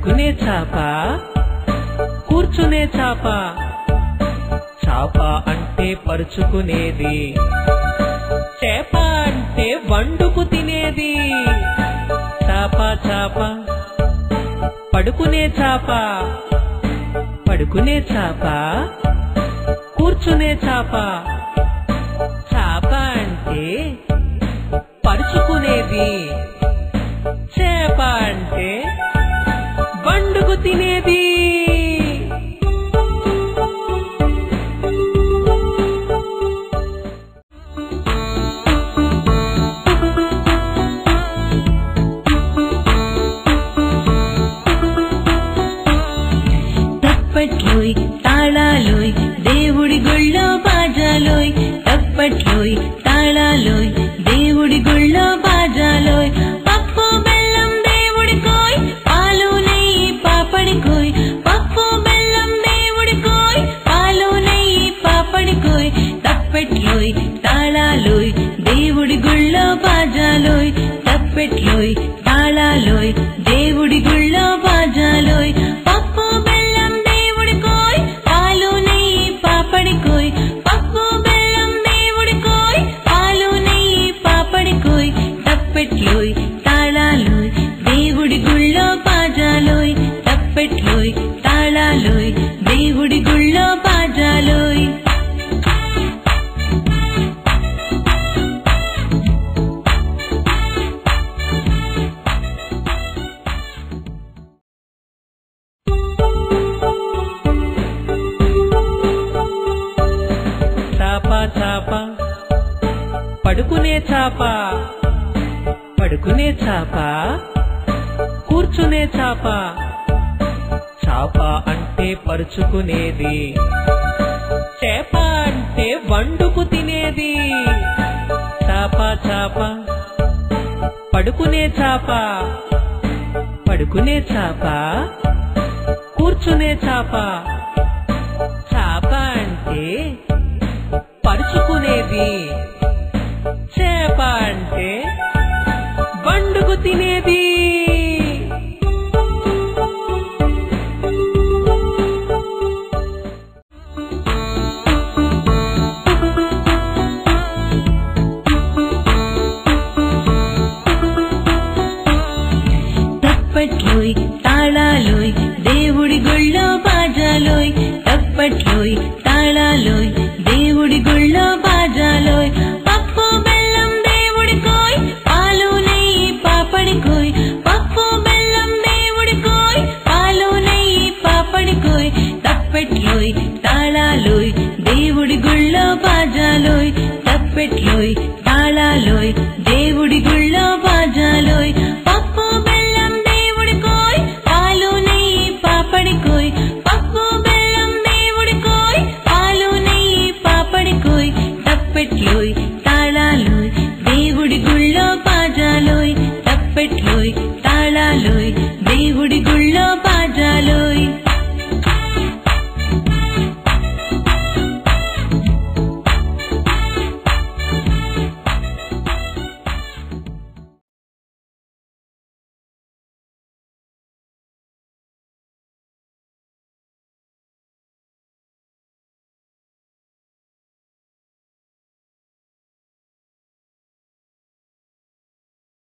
పడుకునే చాప కూర్చునే చాప చాప అంటే పరుచుకునేది చేప అంటే వండుకు తినేది చాప చాప పడుకునే చాప పడుకునే చాప కూర్చునే చాప చాప అంటే పరుచుకునేది చేప అంటే వండుకు తినేది తప్పట్లోయ్ తాళాలోయ్ దేవుడి గుళ్ళో బాజాలోయ్ తప్పట్లోయ్ తాళాలోయ్ దేవుడి గుళ్ళో బాజాలోయ్ పప్పు బెల్లం దేవుడి కోయ్ పాలు నెయ్యి పాపడి కోయ్ పప్పు బెల్లం దేవుడి కోయ్ పాలు నెయ్యి పాపడి కోయ్ తప్పెట్లోయ్ తాళాలోయ్ దేవుడి గుళ్ళో బాజాలోయ్ తప్పెట్లోయ్ తాళాలోయ్ దేవుడి గుళ్ళో బాజాలోయ్ పప్పు బెల్లం దేవుడి కోయ్ పాలు నెయ్యి పాపడి కోయ్ పప్పు బెల్లం దేవుడి కోయ్ పాలు నెయ్యి పాపడి కోయ్ తప్పెట్లోయ్ తాళాలోయ్ దేవుడి గుళ్ళో బాజాలోయ్ తప్పెట్లోయ్ తాళాలోయ్ దేవుడి గుళ్ళో బాజాలోయ్ చాప చాప పడుకునే చాప పడుకునే చాప కూర్చునే చాప చాప అంటే పరుచుకునేది చేప అంటే వండుకు తినేది చాప చాప పడుకునే చాప పడుకునే చాప కూర్చునే చాప చాప అంటే పరుచుకునేది చేప అంటే వండుకు తినేది తప్పట్లోయ్ తాళాలోయ్ దేవుడి గుళ్ళో బాజాలోయ్ తప్పట్లోయ్ తాళాలోయ్ దేవుడి గుళ్ళో బాజాలోయ్ పప్పు బెల్లం దేవుడి కోయ్ పాలు నెయ్యి పాపడి కోయ్ పప్పు బెల్లం దేవుడి కోయ్ పాలు నెయ్యి పాపడి కోయ్ తప్పెట్లోయ్ తాళాలోయ్ దేవుడి గుళ్ళో బాజాలోయ్ తప్పెట్లోయ్